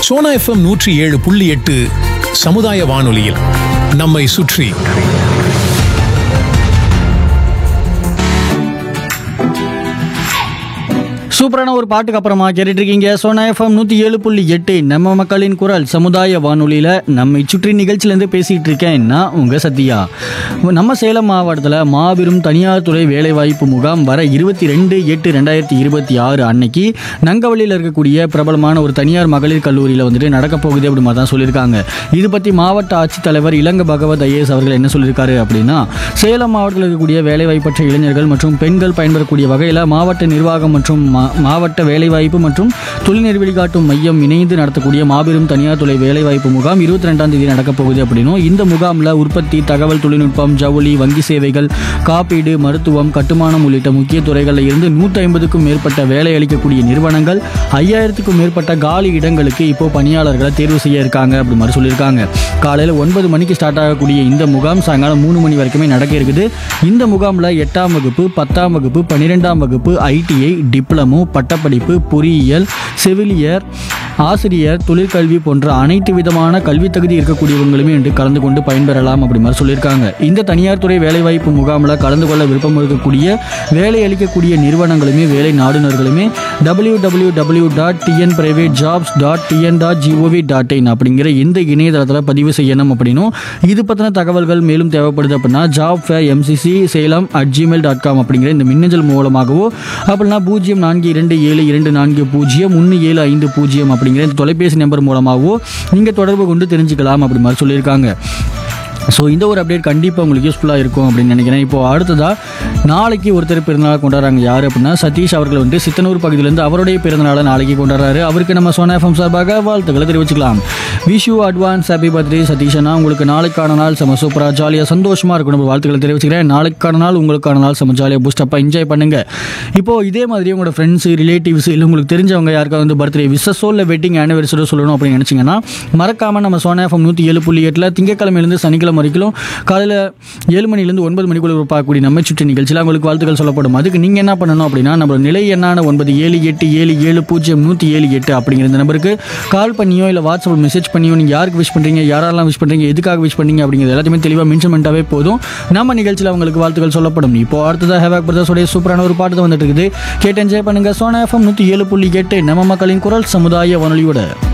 Sona FM நூற்றி ஏழு புள்ளி எட்டு சமுதாய வானொலியில் நம்மை சுற்றி சூப்பரான ஒரு பாட்டுக்கு அப்புறமா கேட்டுட்டு இருக்கீங்க சோனா எஃப்எம் நூற்றி ஏழு புள்ளி எட்டு நம்ம மக்களின் குரல் சமுதாய வானொலியில் நம்மை சுற்றி நிகழ்ச்சியிலேருந்து பேசிகிட்டு இருக்கேன் நான் உங்கள் சத்யா நம்ம சேலம் மாவட்டத்தில் மாபெரும் தனியார் துறை வேலைவாய்ப்பு முகாம் வர இருபத்தி ரெண்டு எட்டு ரெண்டாயிரத்தி இருபத்தி ஆறு அன்னைக்கு நங்கவழியில் இருக்கக்கூடிய பிரபலமான ஒரு தனியார் மகளிர் கல்லூரியில் வந்துட்டு நடக்க போகுது அப்படி மாதிரி தான் சொல்லியிருக்காங்க இது பற்றி மாவட்ட ஆட்சித்தலைவர் இளங்க பகவத் ஐஏஎஸ் அவர்கள் என்ன சொல்லியிருக்காரு அப்படின்னா சேலம் மாவட்டத்தில் இருக்கக்கூடிய வேலைவாய்ப்பற்ற இளைஞர்கள் மற்றும் பெண்கள் பயன்பெறக்கூடிய வகையில் மாவட்ட நிர்வாகம் மற்றும் மா- மாவட்ட வேலைவாய்ப்பு மற்றும் தொழில்நெறி வழிகாட்டும் மையம் இணைந்து நடத்தக்கூடிய மாபெரும் தனியார் துறை வேலைவாய்ப்பு முகாம் இருபத்தி ரெண்டாம் தேதி நடக்கப் போகுது அப்படின்னும் இந்த முகாமில் உற்பத்தி தகவல் தொழில்நுட்பம் ஜவுளி வங்கி சேவைகள் காப்பீடு மருத்துவம் கட்டுமானம் உள்ளிட்ட முக்கிய துறைகளில் இருந்து நூற்றி ஐம்பதுக்கும் மேற்பட்ட வேலை அளிக்கக்கூடிய நிறுவனங்கள் ஐயாயிரத்துக்கும் மேற்பட்ட காலி இடங்களுக்கு இப்போ பணியாளர்களை தேர்வு செய்ய இருக்காங்க அப்படி மாதிரி சொல்லியிருக்காங்க காலையில் ஒன்பது மணிக்கு ஸ்டார்ட் ஆகக்கூடிய இந்த முகாம் சாயங்காலம் மூணு மணி வரைக்குமே நடக்க இருக்குது இந்த முகாமில் எட்டாம் வகுப்பு பத்தாம் வகுப்பு பன்னிரெண்டாம் வகுப்பு ஐடிஐ டிப்ளமோ பட்டப்படிப்பு பொறியியல் செவிலியர் ஆசிரியர் தொழிற்கல்வி போன்ற அனைத்து விதமான கல்வி தகுதி இருக்கக்கூடியவங்களுமே இன்று கலந்து கொண்டு பயன்பெறலாம் அப்படி மாதிரி சொல்லியிருக்காங்க இந்த தனியார் துறை வேலைவாய்ப்பு முகாமில் கலந்து கொள்ள விருப்பம் இருக்கக்கூடிய வேலை அளிக்கக்கூடிய நிறுவனங்களுமே வேலை நாடுனர்களுமே W W W dot TN private jobs dot TN dot GOV dot in அப்படிங்கிற இந்த இணையதளத்தில் பதிவு செய்யணும் அப்படின்னும் இது பற்றின தகவல்கள் மேலும் தேவைப்படுது அப்படின்னா job fair MCC Salem at Gmail dot com அப்படிங்கிற இந்த மின்னஞ்சல் மூலமாகவோ அப்படின்னா பூஜ்ஜியம் நான்கு இரண்டு ஏழு இரண்டு நான்கு பூஜ்ஜியம் ஒன்று ஏழு ஐந்து பூஜ்ஜியம் அப்படிங்கிற இந்த தொலைபேசி நம்பர் மூலமாகவோ நீங்கள் தொடர்பு கொண்டு தெரிஞ்சுக்கலாம் அப்படி மாதிரி சொல்லியிருக்காங்க ஸோ இந்த ஒரு அப்டேட் கண்டிப்பாக உங்களுக்கு யூஸ்ஃபுல்லாக இருக்கும் அப்படின்னு நினைக்கிறேன் இப்போ அடுத்ததாக நாளைக்கு ஒருத்தர் பிறந்தநாள் கொண்டாடுறாங்க யார் அப்படின்னா சதீஷ் அவர்கள் வந்து சித்தனூர் பகுதியிலேருந்து அவருடைய பிறந்தநாளை நாளைக்கு கொண்டாடுறாரு அவருக்கு நம்ம சோனா எஃப்எம் சார்பாக வாழ்த்துக்களை தெரிவிச்சுக்கலாம் wish you advance happy birthday சதீஷனா உங்களுக்கு நாளைக்கான நாள் செம சூப்பராக ஜாலியாக சந்தோஷமாக இருக்கணும் நம்ம வாழ்த்துக்களை தெரிவிச்சுக்கிறேன் நாளைக்கான நாள் உங்களுக்கான நாள் செம ஜாலியாக பூஸ்டப்பாக என்ஜாய் பண்ணுங்க இப்போ இதே மாதிரி உங்களோட ஃப்ரெண்ட்ஸ் ரிலேட்டிவ்ஸ் இல்லை உங்களுக்கு தெரிஞ்சவங்க யாருக்காவது வந்து பர்த்டே விசஸோ இல்லை வெட்டிங் ஆனிவர்சரி சொல்லணும் அப்படின்னு நினச்சிங்கன்னா மறக்காமல் நம்ம சோனா எஃப்எம் நூற்றி ஏழு புள்ளி எட்டில் திங்கக்கிழமையிலேருந்து சனிக்கிழமை வரைக்கும் காலையில் ஏழு மணிலேருந்து ஒன்பது மணிக்குள்ள பார்க்கக்கூடிய நம்ம சுற்றி நிகழ்ச்சியில் உங்களுக்கு வாழ்த்துக்கள் சொல்லப்படும் அதுக்கு நீங்கள் என்ன பண்ணணும் அப்படின்னா நம்ம நிலை எண்ணான ஒன்பது ஏழு எட்டு ஏழு ஏழு பூஜ்ஜியம் நூற்றி ஏழு எட்டு அப்படிங்கிற இந்த நம்பருக்கு கால் பண்ணியோ இல்லை வாட்ஸ்அப் மெசேஜ் பண்ணியோ நீங்கள் யாருக்கு விஷ் பண்ணுறீங்க யாரெல்லாம் விஷ் பண்ணுறீங்க எதுக்காக விஷ் பண்ணுறீங்க அப்படிங்கிறது எல்லாத்தையுமே தெளிவாக மென்ஷன் பண்ணிட்டாவே போதும் நம்ம நிகழ்ச்சியில் உங்களுக்கு வாழ்த்துக்கள் சொல்லப்படும் இப்போ அடுத்ததாக ஹேவாக் பிரதர்ஸோடைய சூப்பரான ஒரு பாட்டு தான் வந்துட்டு இருக்குது கேட்டு என்ஜாய் பண்ணுங்க சோனா எஃப்எம் நூற்றி ஏழு புள்ளி எட்டு நம்ம மக்களின் குரல் சமுதாய வானொலியோட